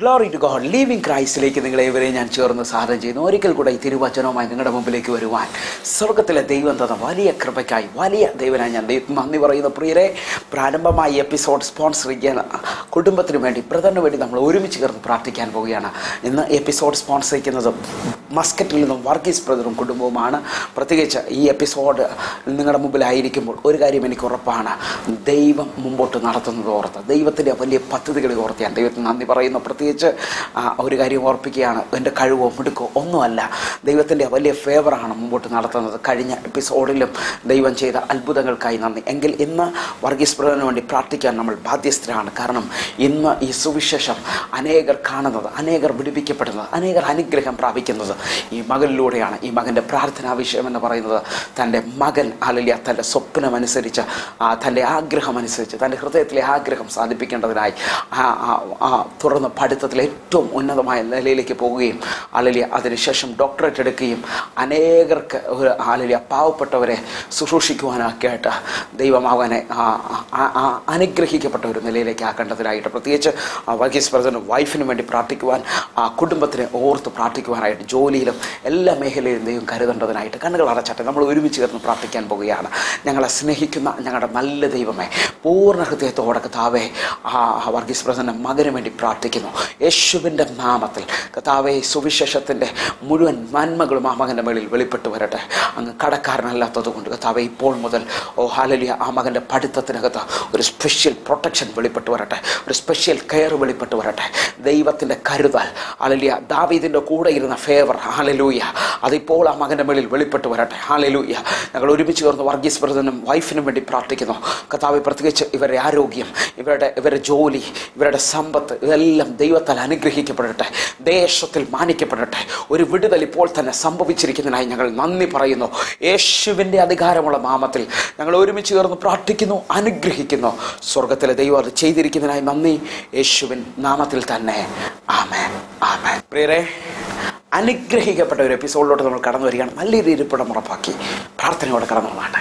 Glory to God living ക്രൈസ്റ്റിലേക്ക് നിങ്ങളെ ഇവരെ ഞാൻ ചേർന്ന് സാധനം ചെയ്യുന്നു ഒരിക്കൽ കൂടെ ഈ തിരുവചനവുമായി നിങ്ങളുടെ മുമ്പിലേക്ക് വരുവാൻ സ്വർഗത്തിലെ ദൈവം തന്ന വലിയ കൃപയ്ക്കായി വലിയ ദൈവനായി ഞാൻ ദൈവത്തിന് നന്ദി പറയുന്ന പ്രിയരെ പ്രാരംഭമായി എപ്പിസോഡ് സ്പോൺസർ ചെയ്യാൻ കുടുംബത്തിന് വേണ്ടി ബ്രദറിന് വേണ്ടി നമ്മൾ ഒരുമിച്ച് ചേർന്ന് പ്രാർത്ഥിക്കാൻ പോവുകയാണ് ഇന്ന് എപ്പിസോഡ് സ്പോൺസർ ചെയ്യുന്നത് മസ്കറ്റിൽ നിന്നും വർഗീസ് ബ്രദറും കുടുംബവുമാണ് പ്രത്യേകിച്ച് ഈ എപ്പിസോഡ് നിങ്ങളുടെ മുമ്പിലായിരിക്കുമ്പോൾ ഒരു കാര്യം എനിക്ക് ഉറപ്പാണ് ദൈവം മുമ്പോട്ട് നടത്തുന്നത് ഓർത്ത് ദൈവത്തിൻ്റെ വലിയ പദ്ധതികളെ ഓർത്ത് ഞാൻ ദൈവത്തിന് നന്ദി പറയുന്നു പ്രത്യേകിച്ച് ആ, ഒരു കാര്യം ഓർപ്പിക്കുകയാണ് എൻ്റെ കഴിവോ മിടുക്കോ ഒന്നുമല്ല ദൈവത്തിൻ്റെ വലിയ ഫേവറാണ് മുമ്പോട്ട് നടത്തുന്നത് കഴിഞ്ഞ എപ്പിസോഡിലും ദൈവം ചെയ്ത അത്ഭുതങ്ങൾക്കായി നന്ദി എങ്കിൽ ഇന്ന് വർഗീസ് ബ്രദറിന് വേണ്ടി പ്രാർത്ഥിക്കാൻ നമ്മൾ ബാധ്യസ്ഥരാണ് കാരണം ഇന്ന് ഈ സുവിശേഷം അനേകർ കാണുന്നത് അനേകർ വിടുവിക്കപ്പെടുന്നത് അനേകർ അനുഗ്രഹം പ്രാപിക്കുന്നത് ഈ മകനിലൂടെയാണ് ഈ മകൻ്റെ പ്രാർത്ഥനാ വിഷയം എന്ന് പറയുന്നത് തൻ്റെ മകൻ അലലിയ തൻ്റെ സ്വപ്നമനുസരിച്ച് ആ, തൻ്റെ ആഗ്രഹമനുസരിച്ച് തൻ്റെ ഹൃദയത്തിലെ ആഗ്രഹം സാധിപ്പിക്കേണ്ടതിനായി ആ, ആ, ആ, തുടർന്ന് പഠിത്തത്തിൽ ഏറ്റവും ഉന്നതമായ നിലയിലേക്ക് പോവുകയും അലലിയ അതിനുശേഷം ഡോക്ടറേറ്റ് എടുക്കുകയും അനേകർക്ക് ഒരു അലലിയ പാവപ്പെട്ടവരെ ശുശ്രൂഷിക്കുവാനൊക്കെ ആയിട്ട് ദൈവം അവനെ ആ, ആ, ആ, അനുഗ്രഹിക്കപ്പെട്ട ഒരു നിലയിലേക്ക് ആക്കേണ്ടതിനായിട്ട് പ്രത്യേകിച്ച് ആ വർഗീസ് ബ്രദറിന് വൈഫിന് വേണ്ടി പ്രാർത്ഥിക്കുവാൻ ആ കുടുംബത്തിനെ ഓർത്ത് പ്രാർത്ഥിക്കുവാനായിട്ട് ജോലിയിലും എല്ലാ മേഖലയിലും ദൈവം കരുതേണ്ടതിനായിട്ട് കണ്ണുകൾ അടച്ചാട്ടെ നമ്മൾ ഒരുമിച്ച് ചേർന്ന് പ്രാർത്ഥിക്കാൻ പോവുകയാണ് ഞങ്ങളെ സ്നേഹിക്കുന്ന ഞങ്ങളുടെ നല്ല ദൈവമേ പൂർണ്ണ ഹൃദയത്തോടെ കഥാവെ ആ ആ വർഗീസ് ബ്രദറിൻ്റെ മകന് വേണ്ടി പ്രാർത്ഥിക്കുന്നു യേശുവിൻ്റെ നാമത്തിൽ കഥാവെ സുവിശേഷത്തിൻ്റെ മുഴുവൻ നന്മകളും ആ മകൻ്റെ മേളിൽ വെളിപ്പെട്ട് വരട്ടെ അങ്ങ് കടക്കാരനല്ലാത്തത് കൊണ്ട് കഥാവെ ഇപ്പോൾ മുതൽ ഓ ഹാലലിയ ആ മകൻ്റെ പഠിത്തത്തിനകത്ത് ഒരു സ്പെഷ്യൽ പ്രൊട്ടക്ഷൻ വെളിപ്പെട്ട് വരട്ടെ ഒരു സ്പെഷ്യൽ കെയർ വെളിപ്പെട്ട് വരട്ടെ ദൈവത്തിൻ്റെ കരുതൽ ഹാലലിയ ദാവീദിൻ്റെ കൂടെ ഇരുന്ന ഫേവർ ഹാലലൂയ അതിപ്പോൾ ആ മകൻ്റെ മേളിൽ വെളിപ്പെട്ട് വരട്ടെ ഹാലലൂയ ഞങ്ങൾ ഒരുമിച്ച് ചേർന്ന് വർഗീസ് ബ്രദറിനും വൈഫിനും വേണ്ടി പ്രാർത്ഥിക്കുന്നു കഥാവെ പ്രത്യേകിച്ച് ഇവരുടെ ആരോഗ്യം ഇവരുടെ ഇവരുടെ ജോലി ഇവരുടെ സമ്പത്ത് ഇതെല്ലാം ദൈവത്താൽ അനുഗ്രഹിക്കപ്പെടട്ടെ ദേശത്തിൽ മാനിക്കപ്പെടട്ടെ ഒരു വിടുതൽ ഇപ്പോൾ തന്നെ സംഭവിച്ചിരിക്കുന്നതിനായി ഞങ്ങൾ നന്ദി പറയുന്നു യേശുവിൻ്റെ അധികാരമുള്ള നാമത്തിൽ ഞങ്ങൾ ഒരുമിച്ച് ചേർന്ന് പ്രാർത്ഥിക്കുന്നു അനുഗ്രഹിക്കുന്നു സ്വർഗത്തിലെ ദൈവം അത് ചെയ്തിരിക്കുന്നതിനായി നന്ദി യേശുവിൻ നാമത്തിൽ തന്നെ ആമേൻ ആമേൻ പ്രിയരെ അനുഗ്രഹിക്കപ്പെട്ട ഒരു എപ്പിസോഡിലോട്ട് നമ്മൾ കടന്നു വരികയാണ് നല്ലൊരു ഇരിപ്പിടം ഉറപ്പാക്കി പ്രാർത്ഥനയോടെ കടന്നു വന്നാട്ടെ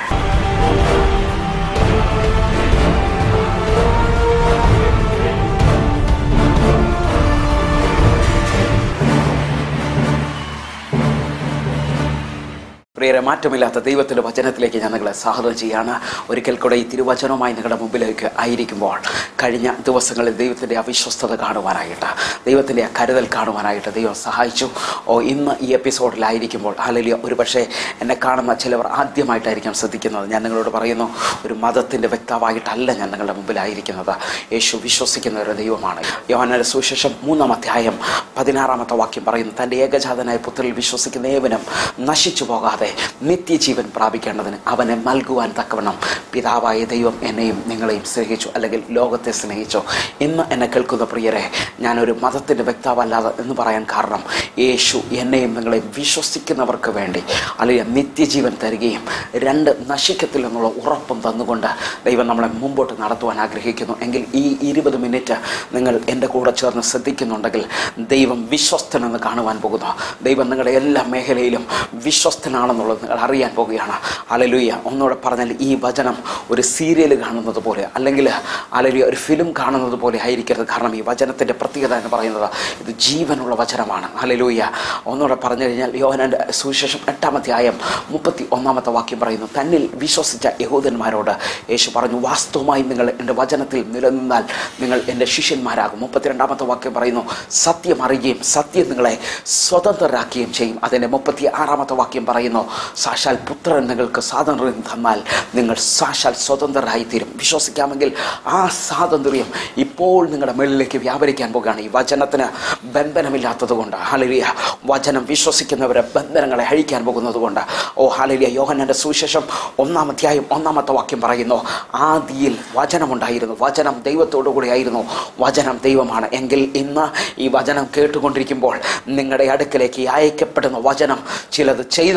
പ്രിയരെ മാറ്റമില്ലാത്ത ദൈവത്തിൻ്റെ വചനത്തിലേക്ക് ഞാൻ നിങ്ങളെ സ്വാഗതം ചെയ്യാണ് ഒരിക്കൽ കൂടെ ഈ തിരുവചനവുമായി നിങ്ങളുടെ മുമ്പിലേക്ക് ആയിരിക്കുമ്പോൾ കഴിഞ്ഞ ദിവസങ്ങളിൽ ദൈവത്തിൻ്റെ അവിശ്വസ്തത കാണുവാനായിട്ട് ദൈവത്തിൻ്റെ ആ കരുതൽ കാണുവാനായിട്ട് ദൈവം സഹായിച്ചു ഓ ഇന്ന് ഈ എപ്പിസോഡിലായിരിക്കുമ്പോൾ അല്ലെങ്കിൽ ഒരു പക്ഷേ എന്നെ കാണുന്ന ചിലവർ ആദ്യമായിട്ടായിരിക്കാം ശ്രദ്ധിക്കുന്നത് ഞാൻ നിങ്ങളോട് പറയുന്നു ഒരു മതത്തിൻ്റെ വ്യക്താവായിട്ടല്ല ഞാൻ നിങ്ങളുടെ മുമ്പിലായിരിക്കുന്നത് യേശു വിശ്വസിക്കുന്ന ഒരു ദൈവമാണ് യോഹനയുടെ സുവിശേഷം മൂന്നാം അധ്യായം പതിനാറാമത്തെ വാക്യം പറയുന്നു തൻ്റെ ഏകജാതനായ പുത്രനിൽ വിശ്വസിക്കുന്ന ഏവനും നശിച്ചു പോകാതെ നിത്യജീവൻ പ്രാപിക്കേണ്ടതിന് അവനെ നൽകുവാൻ തക്കവണ്ണം പിതാവായ ദൈവം എന്നെയും നിങ്ങളെയും സ്നേഹിച്ചു അല്ലെങ്കിൽ ലോകത്തെ സ്നേഹിച്ചു ഇന്ന് എന്നെ കേൾക്കുന്ന പ്രിയരെ ഞാനൊരു മതത്തിൻ്റെ വ്യക്താവല്ലാതെ എന്ന് പറയാൻ കാരണം യേശു എന്നെയും നിങ്ങളെയും വിശ്വസിക്കുന്നവർക്ക് വേണ്ടി അല്ലെങ്കിൽ നിത്യജീവൻ തരികയും രണ്ട് നശിക്കത്തില്ലെന്നുള്ള ഉറപ്പും തന്നുകൊണ്ട് ദൈവം നമ്മളെ മുമ്പോട്ട് നടത്തുവാൻ ആഗ്രഹിക്കുന്നു എങ്കിൽ ഈ ഇരുപത് മിനിറ്റ് നിങ്ങൾ എൻ്റെ കൂടെ ചേർന്ന് ശ്രദ്ധിക്കുന്നുണ്ടെങ്കിൽ ദൈവം വിശ്വസ്തനെന്ന് കാണുവാൻ പോകുന്നു ദൈവം നിങ്ങളുടെ എല്ലാ മേഖലയിലും വിശ്വസ്തനാണെന്നുള്ളത് നിങ്ങൾ അറിയാൻ പോവുകയാണ് അലലുയ്യ ഒന്നുകൂടെ പറഞ്ഞാൽ ഈ വചനം ഒരു സീരിയൽ കാണുന്നത് പോലെ അല്ലെങ്കിൽ അലലുയ ഒരു ഫിലിം കാണുന്നത് പോലെ ആയിരിക്കരുത് കാരണം ഈ വചനത്തിൻ്റെ പ്രത്യേകത എന്ന് പറയുന്നത് ഇത് ജീവനുള്ള വചനമാണ് അലലൂയ ഒന്നുകൂടെ പറഞ്ഞു കഴിഞ്ഞാൽ യോഹനൻ്റെ സുവിശേഷം എട്ടാമത്തെ ആയം മുപ്പത്തി ഒന്നാമത്തെ വാക്യം പറയുന്നു തന്നിൽ വിശ്വസിച്ച യഹൂദന്മാരോട് യേശു പറഞ്ഞു വാസ്തവമായും നിങ്ങൾ എൻ്റെ വചനത്തിൽ നിലനിന്നാൽ നിങ്ങൾ എൻ്റെ ശിഷ്യന്മാരാകും മുപ്പത്തിരണ്ടാമത്തെ വാക്യം പറയുന്നു സത്യം അറിയുകയും സത്യം നിങ്ങളെ സ്വതന്ത്രരാക്കുകയും ചെയ്യും അതിൻ്റെ മുപ്പത്തി ആറാമത്തെ വാക്യം പറയുന്നു സാക്ഷാൽ പുത്രൻ നിങ്ങൾക്ക് സ്വാതന്ത്ര്യം തന്നാൽ നിങ്ങൾ സാക്ഷാൽ സ്വതന്ത്രരായിത്തീരും വിശ്വസിക്കാമെങ്കിൽ ആ സ്വാതന്ത്ര്യം ഇപ്പോൾ നിങ്ങളുടെ മേളിലേക്ക് വ്യാപരിക്കാൻ പോകുകയാണ് ഈ വചനത്തിന് ബന്ധനമില്ലാത്തത് കൊണ്ട് ഹാലലിയ വചനം വിശ്വസിക്കുന്നവരെ ബന്ധനങ്ങളെ അഴിക്കാൻ പോകുന്നത് കൊണ്ട് ഓ ഹാലലിയ യോഹനൻ്റെ സുവിശേഷം ഒന്നാം അധ്യായം ഒന്നാമത്തെ വാക്യം പറയുന്നു ആദിയിൽ വചനമുണ്ടായിരുന്നു വചനം ദൈവത്തോടു കൂടിയായിരുന്നു വചനം ദൈവമാണ് എങ്കിൽ ഇന്ന് ഈ വചനം കേട്ടുകൊണ്ടിരിക്കുമ്പോൾ നിങ്ങളുടെ അടുക്കലേക്ക് ഈ അയക്കപ്പെടുന്ന വചനം ചിലത് ചെയ്തെടുക്കുമെന്ന്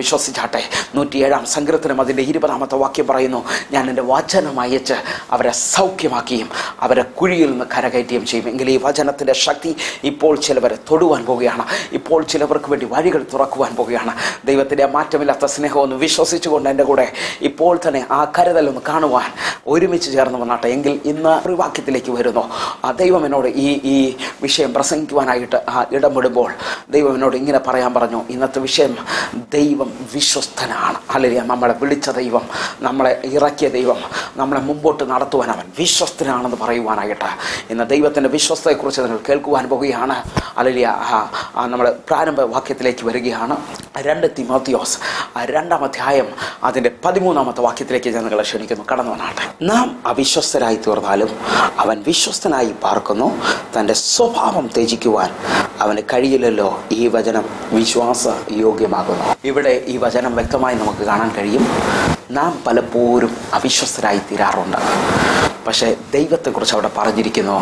വിശ്വസിച്ചാട്ടെ നൂറ്റിയേഴാം സങ്കീർത്തനം അതിൻ്റെ ഇരുപതാമത്തെ വാക്യം പറയുന്നു ഞാൻ എൻ്റെ വചനം അയച്ച് അവരെ സൗഖ്യമാക്കിയും അവരെ കുഴിയിൽ നിന്ന് കരകയറ്റുകയും ചെയ്യും എങ്കിൽ ഈ വചനത്തിൻ്റെ ശക്തി ഇപ്പോൾ ചിലവരെ തൊടുവാൻ പോവുകയാണ് ഇപ്പോൾ ചിലവർക്ക് വേണ്ടി വഴികൾ തുറക്കുവാൻ പോവുകയാണ് ദൈവത്തിൻ്റെ മാറ്റമില്ലാത്ത സ്നേഹമൊന്ന് വിശ്വസിച്ചുകൊണ്ട് എൻ്റെ കൂടെ ഇപ്പോൾ തന്നെ ആ കരുതലൊന്ന് കാണുവാൻ ഒരുമിച്ച് ചേർന്ന് വന്നാട്ടെ എങ്കിൽ ഇന്ന് ഒരു വാക്യത്തിലേക്ക് വരുന്നു ആ ദൈവം എന്നോട് ഈ ഈ വിഷയം പ്രസംഗിക്കുവാനായിട്ട് ആ ഇടപെടുമ്പോൾ ദൈവം എന്നോട് ഇങ്ങനെ പറയാൻ പറഞ്ഞു ഇന്നത്തെ വിഷയം ദൈവം വിശ്വസ്തനാണ് അല്ലെങ്കിൽ നമ്മളെ വിളിച്ച ദൈവം നമ്മളെ ഇറക്കിയ ദൈവം നമ്മളെ മുമ്പോട്ട് നടത്തുവാൻ അവൻ വിശ്വസ്തനാണെന്ന് പറയുവാനായിട്ട് ഇന്ന് ദൈവത്തിൻ്റെ വിശ്വസ്തയെക്കുറിച്ച് നിങ്ങൾ കേൾക്കുവാൻ പോവുകയാണ് അല്ലെങ്കിൽ നമ്മൾ പ്രാരംഭ വാക്യത്തിലേക്ക് വരികയാണ് രണ്ട് തിമോത്തിയോസ് ആ രണ്ടാം അധ്യായം അതിൻ്റെ പതിമൂന്നാമത്തെ വാക്യത്തിലേക്ക് ഞാൻ നിങ്ങളെ ക്ഷണിക്കുന്നു കടന്നു വന്നാട്ടെ നാം അവിശ്വസ്തരായി തീർന്നാലും അവൻ വിശ്വസ്തനായി പാർക്കുന്നു തൻ്റെ സ്വഭാവം ത്യജിക്കുവാൻ അവന് കഴിയില്ലല്ലോ ഈ വചനം വിശ്വാസ യോഗ്യമാകുന്നു ഇവിടെ ഈ വചനം വ്യക്തമായി നമുക്ക് കാണാൻ കഴിയും നാം പലപ്പോഴും അവിശ്വസ്തരായി തീരാറുണ്ട് പക്ഷേ ദൈവത്തെക്കുറിച്ച് അവിടെ പറഞ്ഞിരിക്കുന്നു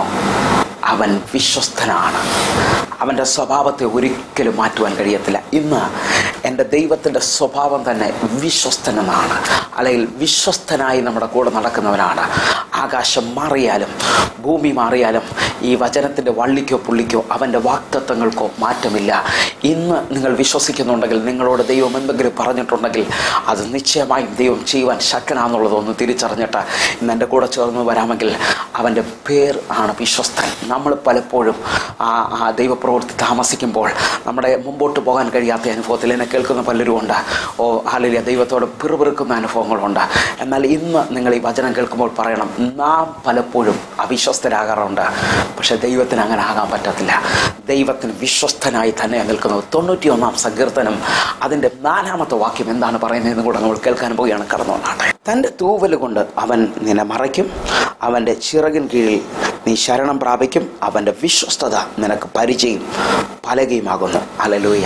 അവൻ വിശ്വസ്തനാണ് അവൻ്റെ സ്വഭാവത്തെ ഒരിക്കലും മാറ്റുവാൻ കഴിയത്തില്ല ഇന്ന് എൻ്റെ ദൈവത്തിൻ്റെ സ്വഭാവം തന്നെ വിശ്വസ്തനെന്നാണ് അല്ലെങ്കിൽ വിശ്വസ്തനായി നമ്മുടെ കൂടെ നടക്കുന്നവനാണ് ആകാശം മാറിയാലും ഭൂമി മാറിയാലും ഈ വചനത്തിൻ്റെ വള്ളിക്കോ പുള്ളിക്കോ അവൻ്റെ വാക്തത്വങ്ങൾക്കോ മാറ്റമില്ല ഇന്ന് നിങ്ങൾ വിശ്വസിക്കുന്നുണ്ടെങ്കിൽ നിങ്ങളോട് ദൈവം എന്തെങ്കിലും പറഞ്ഞിട്ടുണ്ടെങ്കിൽ അത് നിശ്ചയമായും ദൈവം ചെയ്യുവാൻ ശക്തനാണെന്നുള്ളതൊന്ന് തിരിച്ചറിഞ്ഞിട്ട് ഇന്ന് എൻ്റെ കൂടെ ചേർന്ന് വരാമെങ്കിൽ അവൻ്റെ പേർ ആണ് വിശ്വസ്തൻ നമ്മൾ പലപ്പോഴും ആ ആ ദൈവപ്രവൃത്തി താമസിക്കുമ്പോൾ നമ്മുടെ മുമ്പോട്ട് പോകാൻ കഴിയാത്ത അനുഭവത്തിൽ എന്നെ കേൾക്കുന്ന പലരും ഉണ്ട് ഓ ഹാലിയ ദൈവത്തോട് പിറുപിറുക്കുന്ന അനുഭവങ്ങളുണ്ട് എന്നാൽ ഇന്ന് നിങ്ങൾ ഈ വചനം കേൾക്കുമ്പോൾ പറയണം നാം പലപ്പോഴും അവിശ്വസ്തരാകാറുണ്ട് പക്ഷെ ദൈവത്തിന് അങ്ങനെ ആകാൻ പറ്റത്തില്ല ദൈവത്തിന് വിശ്വസ്തനായി തന്നെ നിൽക്കുന്നത് തൊണ്ണൂറ്റി ഒന്നാം സങ്കീർത്തനം അതിൻ്റെ നാലാമത്തെ വാക്യം എന്താണ് പറയുന്നതെന്ന് കൂടെ നമ്മൾ കേൾക്കാൻ പോവുകയാണ് കടന്നു വന്നാട്ടെ തൻ്റെ തൂവൽ കൊണ്ട് അവൻ നിന്നെ മറയ്ക്കും അവൻ്റെ ചിറകിൻ കീഴിൽ നീ ശരണം പ്രാപിക്കും അവൻ്റെ വിശ്വസ്തത നിനക്ക് പരിചയം പലകയുമാകുന്നു അലലൂയ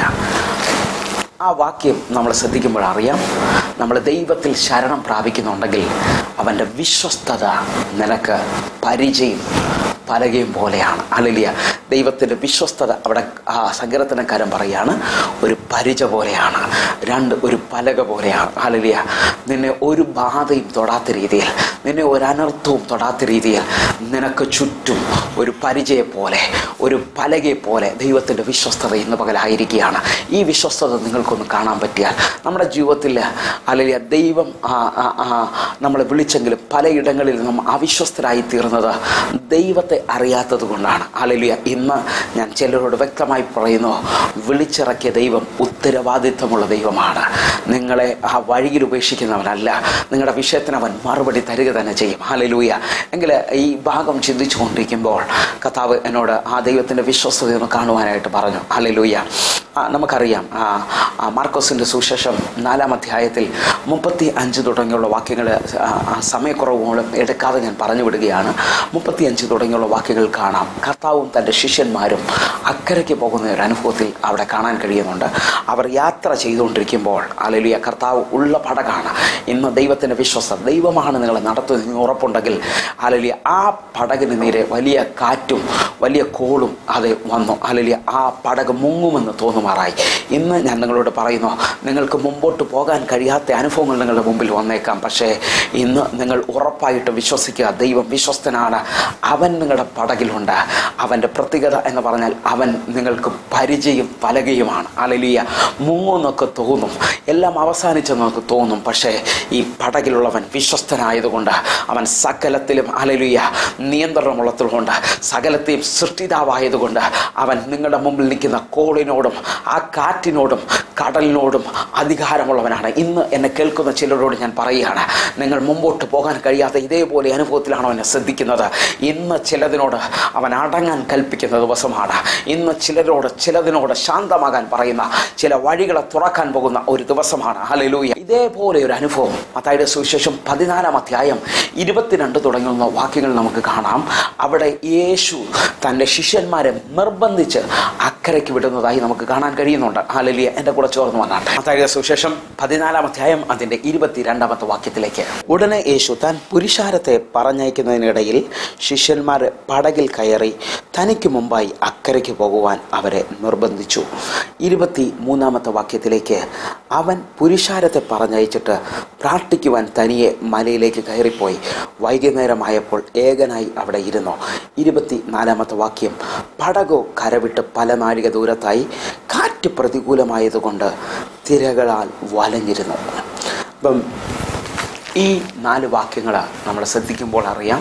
ആ വാക്യം നമ്മൾ ശ്രദ്ധിക്കുമ്പോൾ അറിയാം നമ്മൾ ദൈവത്തിൽ ശരണം പ്രാപിക്കുന്നുണ്ടെങ്കിൽ അവൻ്റെ വിശ്വസ്തത നിനക്ക് പരിചയം പലകയും പോലെയാണ് അലലിയ ദൈവത്തിൻ്റെ വിശ്വസ്തത അവിടെ ആ സങ്കീർത്തനക്കാരൻ പറയാണ് ഒരു പരിച പോലെയാണ് രണ്ട് ഒരു പലക പോലെയാണ് അലലിയ നിന്നെ ഒരു ബാധയും തൊടാത്ത രീതിയിൽ നിന്നെ ഒരു അനർത്ഥവും തൊടാത്ത രീതിയിൽ നിനക്ക് ചുറ്റും ഒരു പരിചയെ പോലെ ഒരു പലകയെ പോലെ ദൈവത്തിൻ്റെ വിശ്വസ്തത ഇന്ന് പകലായിരിക്കുകയാണ് ഈ വിശ്വസ്തത നിങ്ങൾക്കൊന്ന് കാണാൻ പറ്റിയാൽ നമ്മുടെ ജീവിതത്തിൽ അല്ലെങ്കിൽ ദൈവം ആ, ആ, ആ, നമ്മളെ വിളിച്ചെങ്കിലും പലയിടങ്ങളിൽ നാം അവിശ്വസ്തരായി തീർന്നത് ദൈവത്തെ അറിയാത്തത് കൊണ്ടാണ് അലലിയ ഇന്ന് ഞാൻ ചിലരോട് വ്യക്തമായി പറയുന്നു വിളിച്ചിറക്കിയ ദൈവം ഉത്തരവാദിത്വമുള്ള ദൈവമാണ് നിങ്ങളെ ആ വഴിയിൽ ഉപേക്ഷിക്കുന്നവനല്ല നിങ്ങളുടെ വിഷയത്തിന് അവൻ മറുപടി തരിക തന്നെ ചെയ്യും ഹലലൂയ എങ്കിൽ ഈ ഭാഗം ചിന്തിച്ചു കൊണ്ടിരിക്കുമ്പോൾ കഥാവ് എന്നോട് ആ ദൈവത്തിൻ്റെ വിശ്വസ്തതയൊന്ന് കാണുവാനായിട്ട് പറഞ്ഞു ഹലലൂയ ആ, നമുക്കറിയാം ആ, ആ മാർക്കോസിൻ്റെ സുശേഷം നാലാം അധ്യായത്തിൽ മുപ്പത്തി അഞ്ച് തുടങ്ങിയുള്ള വാക്യങ്ങൾ ആ, ആ സമയക്കുറവ് മൂലം എടുക്കാതെ ഞാൻ പറഞ്ഞു വിടുകയാണ് മുപ്പത്തി അഞ്ച് തുടങ്ങിയുള്ള വാക്യങ്ങൾ കാണാം കർത്താവും തൻ്റെ ശിഷ്യന്മാരും അക്കരയ്ക്ക് പോകുന്ന ഒരു അനുഭവത്തിൽ അവിടെ കാണാൻ കഴിയുന്നുണ്ട് അവർ യാത്ര ചെയ്തുകൊണ്ടിരിക്കുമ്പോൾ അലലിയ കർത്താവ് ഉള്ള പടകാണ് ഇന്ന് ദൈവത്തിൻ്റെ വിശ്വസ്ത ദൈവമാണ് നിങ്ങളെ നടത്തുന്നതെന്ന് ഉറപ്പുണ്ടെങ്കിൽ അലലിയ ആ പടകിന് നേരെ വലിയ കാറ്റും വലിയ കോളും അത് വന്നു അലലിയ ആ പടക് മുങ്ങുമെന്ന് തോന്നുമാറായി ഇന്ന് ഞാൻ നിങ്ങളോട് പറയുന്നു നിങ്ങൾക്ക് മുമ്പോട്ട് പോകാൻ കഴിയാത്ത അനുഭവങ്ങൾ നിങ്ങളുടെ മുമ്പിൽ വന്നേക്കാം പക്ഷേ ഇന്ന് നിങ്ങൾ ഉറപ്പായിട്ട് വിശ്വസിക്കുക ദൈവം വിശ്വസ്തനാണ് അവൻ നിങ്ങളുടെ പടകിലുണ്ട് അവൻ്റെ പ്രത്യേകത എന്ന് പറഞ്ഞാൽ അവൻ നിങ്ങൾക്ക് പരിചയം പലകയുമാണ് അലലിയ മുങ്ങുന്നൊക്കെ തോന്നും എല്ലാം അവസാനിച്ചെന്നൊക്കെ തോന്നും പക്ഷേ ഈ പടകിലുള്ളവൻ വിശ്വസ്തനായതുകൊണ്ട് അവൻ സകലത്തിലും അലലിയ നിയന്ത്രണമുള്ളതുകൊണ്ട് സകലത്തെയും സൃഷ്ടിതാവായതുകൊണ്ട് അവൻ നിങ്ങളുടെ മുമ്പിൽ നിൽക്കുന്ന കോളിനോടും ആ കാറ്റിനോടും കടലിനോടും അധികാരമുള്ളവനാണ് ഇന്ന് എന്നെ കേൾക്കുന്ന ചിലരോട് ഞാൻ പറയുകയാണ് നിങ്ങൾ മുമ്പോട്ട് പോകാൻ കഴിയാത്ത ഇതേപോലെ അനുഭവത്തിലാണോ എന്നെ ശ്രദ്ധിക്കുന്നത് ഇന്ന് ചിലതിനോട് അവൻ അടങ്ങാൻ കൽപ്പിക്കുന്ന ദിവസമാണ് ഇന്ന് ചിലരോട് ചിലതിനോട് ശാന്തമാകാൻ പറയുന്ന ചില വഴികളെ തുറക്കാൻ പോകുന്ന ഒരു ദിവസമാണ് ഹലലൂയ ഇതേപോലെ ഒരു അനുഭവം മത്തായിയുടെ സുവിശേഷം പതിനാലാം അധ്യായം ഇരുപത്തിരണ്ട് തുടങ്ങുന്ന വാക്യങ്ങൾ നമുക്ക് കാണാം അവിടെ യേശു തൻ്റെ ശിഷ്യന്മാരെ നിർബന്ധിച്ച് അക്കരയ്ക്ക് വിടുന്നതായി നമുക്ക് കാണാൻ കഴിയുന്നുണ്ട് ഹലലിയ എൻ്റെ കൂടെ ചേർന്ന് വന്നാട്ടെ മത്തായിയുടെ സുവിശേഷം പതിനാലാം അധ്യായം അതിൻ്റെ ഇരുപത്തിരണ്ടാമത്തെ വാക്യത്തിലേക്ക് ഉടനെ യേശു താൻ പുരുഷാരത്തെ പറഞ്ഞയക്കുന്നതിനിടയിൽ ശിഷ്യന്മാർ പടകിൽ കയറി തനിക്ക് മുമ്പായി അക്കരയ്ക്ക് പോകുവാൻ അവരെ നിർബന്ധിച്ചു ഇരുപത്തി മൂന്നാമത്തെ വാക്യത്തിലേക്ക് അവൻ പുരുഷാരത്തെ പറഞ്ഞയച്ചിട്ട് പ്രാർത്ഥിക്കുവാൻ തനിയെ മലയിലേക്ക് കയറിപ്പോയി വൈകുന്നേരമായപ്പോൾ ഏകനായി അവിടെ ഇരുന്നു ഇരുപത്തി നാലാമത്തെ വാക്യം പടകോ കരവിട്ട് പല നാഴിക ദൂരത്തായി കാറ്റ് പ്രതികൂലമായതുകൊണ്ട് തിരകളാൽ വലഞ്ഞിരുന്നു അപ്പം ഈ നാല് വാക്യങ്ങൾ നമ്മൾ ശ്രദ്ധിക്കുമ്പോൾ അറിയാം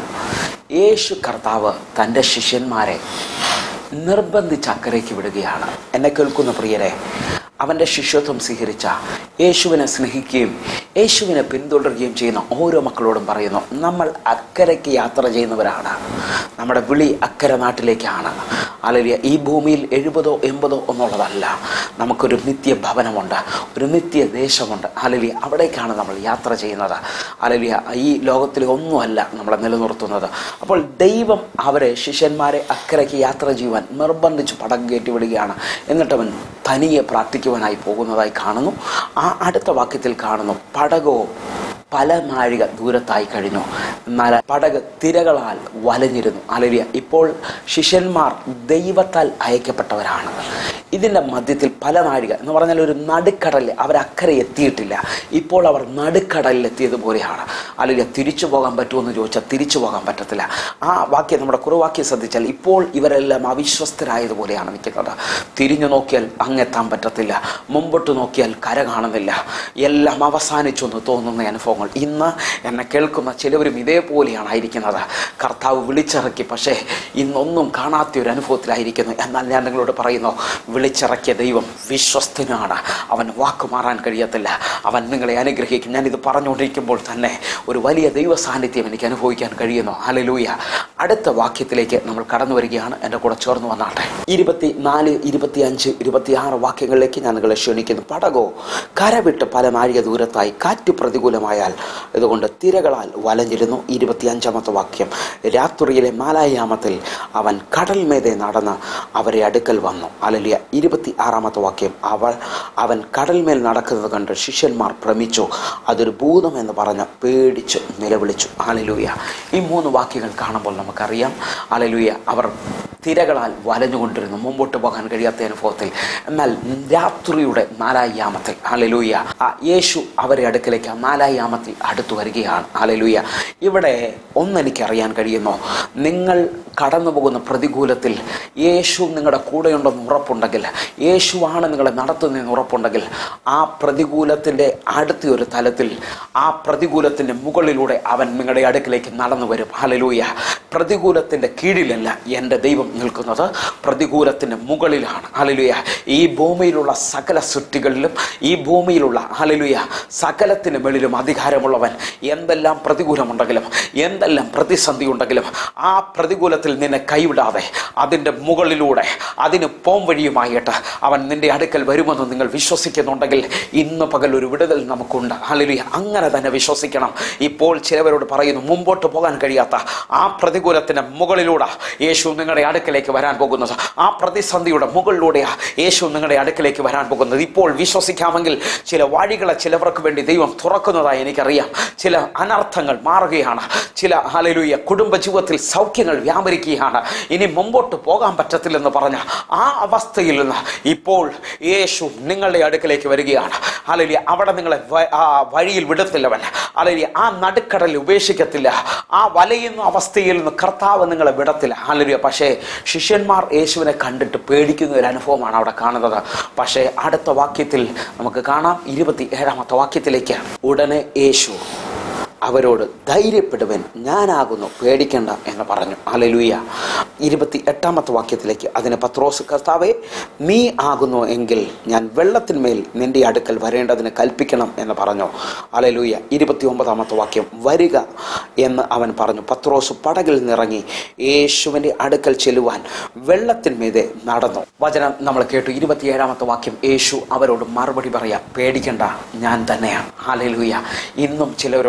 യേശു കർത്താവ് തൻ്റെ ശിഷ്യന്മാരെ നിർബന്ധിച്ച് അക്കരയ്ക്ക് വിടുകയാണ് എന്നെ കേൾക്കുന്ന പ്രിയരെ അവൻ്റെ ശിഷ്യത്വം സ്വീകരിച്ച യേശുവിനെ സ്നേഹിക്കുകയും യേശുവിനെ പിന്തുടരുകയും ചെയ്യുന്ന ഓരോ മക്കളോടും പറയുന്നു നമ്മൾ അക്കരയ്ക്ക് യാത്ര ചെയ്യുന്നവരാണ് നമ്മുടെ വിളി അക്കര നാട്ടിലേക്കാണ് അലലിയ ഈ ഭൂമിയിൽ എഴുപതോ എൺപതോ എന്നുള്ളതല്ല നമുക്കൊരു നിത്യ ഭവനമുണ്ട് ഒരു നിത്യ ദേശമുണ്ട് അലലിയ അവിടേക്കാണ് നമ്മൾ യാത്ര ചെയ്യുന്നത് അലലിയ ഈ ലോകത്തിലെ ഒന്നുമല്ല നമ്മളെ നിലനിർത്തുന്നത് അപ്പോൾ ദൈവം അവരെ ശിഷ്യന്മാരെ അക്കരയ്ക്ക് യാത്ര ചെയ്യുവാൻ നിർബന്ധിച്ച് പടം കയറ്റിവിടുകയാണ് എന്നിട്ടവൻ തനിയെ പ്രാർത്ഥിക്കുവാനായി പോകുന്നതായി കാണുന്നു ആ അടുത്ത വാക്യത്തിൽ കാണുന്നു പടകോ പല നാഴിക ദൂരത്തായി കഴിഞ്ഞു എന്നാൽ പടക് തിരകളാൽ വലഞ്ഞിരുന്നു അലരിയ ഇപ്പോൾ ശിഷ്യന്മാർ ദൈവത്താൽ അയക്കപ്പെട്ടവരാണ് ഇതിൻ്റെ മധ്യത്തിൽ പല നാഴിക എന്ന് പറഞ്ഞാൽ ഒരു നടുക്കടലിൽ അവർ അക്കരെ എത്തിയിട്ടില്ല ഇപ്പോൾ അവർ നടുക്കടലിൽ എത്തിയതുപോലെയാണ് അലരിയ തിരിച്ചു പോകാൻ പറ്റുമെന്ന് ചോദിച്ചാൽ തിരിച്ചു പോകാൻ പറ്റത്തില്ല ആ വാക്യം നമ്മുടെ കുറുവാക്യം ശ്രദ്ധിച്ചാൽ ഇപ്പോൾ ഇവരെല്ലാം അവിശ്വസ്തരായതുപോലെയാണ് നിൽക്കുന്നത് തിരിഞ്ഞു നോക്കിയാൽ അങ്ങെത്താൻ പറ്റത്തില്ല മുമ്പോട്ട് നോക്കിയാൽ കര കാണുന്നില്ല എല്ലാം അവസാനിച്ചു എന്ന് തോന്നുന്ന അനുഭവങ്ങൾ ഇന്ന് എന്നെ കേൾക്കുന്ന ചിലവരും ഇതേപോലെയാണ് ആയിരിക്കുന്നത് കർത്താവ് വിളിച്ചിറക്കി പക്ഷേ ഇന്നൊന്നും കാണാത്ത ഒരു അനുഭവത്തിലായിരിക്കുന്നു എന്നാൽ ഞാൻ നിങ്ങളോട് പറയുന്നു വിളിച്ചിറക്കിയ ദൈവം വിശ്വസ്തനാണ് അവൻ വാക്ക് മാറാൻ കഴിയത്തില്ല അവൻ നിങ്ങളെ അനുഗ്രഹിക്കും ഞാനിത് പറഞ്ഞുകൊണ്ടിരിക്കുമ്പോൾ തന്നെ ഒരു വലിയ ദൈവ സാന്നിധ്യം എനിക്ക് അനുഭവിക്കാൻ കഴിയുന്നു ഹലലൂയ അടുത്ത വാക്യത്തിലേക്ക് നമ്മൾ കടന്നു വരികയാണ് എൻ്റെ കൂടെ ചേർന്ന് വന്നാട്ടെ ഇരുപത്തി നാല് ഇരുപത്തി അഞ്ച് ഇരുപത്തി ആറ് വാക്യങ്ങളിലേക്ക് ഞാൻ നിങ്ങളെ ക്ഷണിക്കുന്നു പടകോ കരവിട്ട് പല നാഴിക ദൂരത്തായി കാറ്റ് പ്രതികൂലമായാൽ ഇതുകൊണ്ട് തിരകളാൽ വലഞ്ഞിരുന്നു ഇരുപത്തി അഞ്ചാമത്തെ വാക്യം രാത്രിയിലെ നാലായാമത്തിൽ അവൻ കടൽ മേതെ നടന്ന് അവരെ അടുക്കൽ വന്നു അലലിയ ഇരുപത്തി ആറാമത്തെ വാക്യം അവൾ അവൻ കടൽമേൽ നടക്കുന്നത് കണ്ട് ശിഷ്യന്മാർ ഭ്രമിച്ചു അതൊരു ഭൂതം എന്ന് പറഞ്ഞ് പേടിച്ച് നിലവിളിച്ചു അലലൂയ ഈ മൂന്ന് വാക്യങ്ങൾ കാണുമ്പോൾ നമുക്കറിയാം അലലൂയ അവർ തിരകളാൽ വലഞ്ഞുകൊണ്ടിരുന്നു മുമ്പോട്ട് പോകാൻ കഴിയാത്ത അനുഭവത്തിൽ എന്നാൽ രാത്രിയുടെ നാലായാമത്തിൽ അലലൂയ ആ യേശു അവരെ അടുക്കലേക്ക് ആ നാലായാമത്തിൽ അടുത്തു വരികയാണ് അലലൂയ ഇവിടെ ഒന്നെനിക്കറിയാൻ കഴിയുന്നു നിങ്ങൾ കടന്നു പോകുന്ന പ്രതികൂലത്തിൽ യേശു നിങ്ങളുടെ കൂടെയുണ്ടെന്ന് ഉറപ്പുണ്ടെങ്കിൽ യേശുവാണ് നിങ്ങളെ നടത്തുന്നതെന്ന് ഉറപ്പുണ്ടെങ്കിൽ ആ പ്രതികൂലത്തിൻ്റെ അടുത്ത ഒരു തലത്തിൽ ആ പ്രതികൂലത്തിൻ്റെ മുകളിലൂടെ അവൻ നിങ്ങളുടെ അടുക്കിലേക്ക് നടന്നു വരും ഹലലൂയ പ്രതികൂലത്തിൻ്റെ കീഴിലല്ല എൻ്റെ ദൈവം നിൽക്കുന്നത് പ്രതികൂലത്തിൻ്റെ മുകളിലാണ് ഹലലുയ ഈ ഭൂമിയിലുള്ള സകല സൃഷ്ടികളിലും ഈ ഭൂമിയിലുള്ള ഹലലുയ സകലത്തിന് മേളിലും അധികാരമുള്ളവൻ എന്തെല്ലാം പ്രതികൂലമുണ്ടെങ്കിലും എന്തെല്ലാം പ്രതിസന്ധി ഉണ്ടെങ്കിലും ആ പ്രതികൂലത്തിൽ നിന്നെ കൈവിടാതെ അതിൻ്റെ മുകളിലൂടെ അതിന് പോം വഴിയുമായിട്ട് അവൻ നിന്റെ അടുക്കൽ വരുമെന്ന് നിങ്ങൾ വിശ്വസിക്കുന്നുണ്ടെങ്കിൽ ഇന്ന് പകൽ ഒരു വിടുതൽ നമുക്കുണ്ട് ഹലലുയ അങ്ങനെ തന്നെ വിശ്വസിക്കണം ഇപ്പോൾ ചിലവരോട് പറയുന്നു മുമ്പോട്ട് പോകാൻ കഴിയാത്ത ആ പ്രതികൂലത്തിന് മുകളിലൂടെ യേശു നിങ്ങളുടെ അടുക്കലേക്ക് വരാൻ പോകുന്നത് ആ പ്രതിസന്ധിയുടെ മുകളിലൂടെയാ യേശു നിങ്ങളുടെ അടുക്കലേക്ക് വരാൻ പോകുന്നത് ഇപ്പോൾ വിശ്വസിക്കാമെങ്കിൽ ചില വഴികളെ ചിലവർക്ക് വേണ്ടി ദൈവം തുറക്കുന്നതായി എനിക്കറിയാം ചില അനർത്ഥങ്ങൾ മാറുകയാണ് ചില ഹലലുയ കുടുംബ ജീവിതത്തിൽ സൗഖ്യങ്ങൾ വ്യാപരിക്കുകയാണ് ഇനി മുമ്പോട്ട് പോകാൻ പറ്റത്തില്ലെന്ന് പറഞ്ഞ ആ അവസ്ഥയിൽ നിന്ന് ഇപ്പോൾ യേശു നിങ്ങളുടെ അടുക്കലേക്ക് വരികയാണ് ഹലലിയ അവിടെ നിങ്ങളെ വ- ആ വഴിയിൽ വിടത്തില്ലവൻ ഹലലിയ ആ നടുക്കടലിൽ ഉപേക്ഷിക്കത്തില്ല ആ വലയുന്ന അവസ്ഥയിൽ നിന്ന് കർത്താവ് നിങ്ങളെ വിടത്തില്ല ഹലലിയ പക്ഷേ ശിഷ്യന്മാർ യേശുവിനെ കണ്ടിട്ട് പേടിക്കുന്ന ഒരു അനുഭവമാണ് അവിടെ കാണുന്നത് പക്ഷേ അടുത്ത വാക്യത്തിൽ നമുക്ക് കാണാം ഇരുപത്തി ഏഴാമത്തെ വാക്യത്തിലേക്ക് ഉടനെ യേശു അവരോട് ധൈര്യപ്പെടുവൻ ഞാനാകുന്നു പേടിക്കണ്ട എന്ന് പറഞ്ഞു അലലുയ ഇരുപത്തി എട്ടാമത്തെ വാക്യത്തിലേക്ക് അതിന് പത്രോസ് കർത്താവെ നീ ആകുന്നു എങ്കിൽ ഞാൻ വെള്ളത്തിന്മേൽ നിന്റെ അടുക്കൽ വരേണ്ടതിന് കൽപ്പിക്കണം എന്ന് പറഞ്ഞു അലലുയ ഇരുപത്തി ഒമ്പതാമത്തെ വാക്യം വരിക എന്ന് അവൻ പറഞ്ഞു പത്രോസ് പടകിൽ നിന്നിറങ്ങി യേശുവിൻ്റെ അടുക്കൽ ചെല്ലുവാൻ വെള്ളത്തിന്മീതെ നടന്നു വചനം നമ്മൾ കേട്ടു ഇരുപത്തിയേഴാമത്തെ വാക്യം യേശു അവരോട് മറുപടി പറയാം പേടിക്കണ്ട ഞാൻ തന്നെയാണ് ഹാലലൂയ ഇന്നും ചിലവരോട് ഞാൻ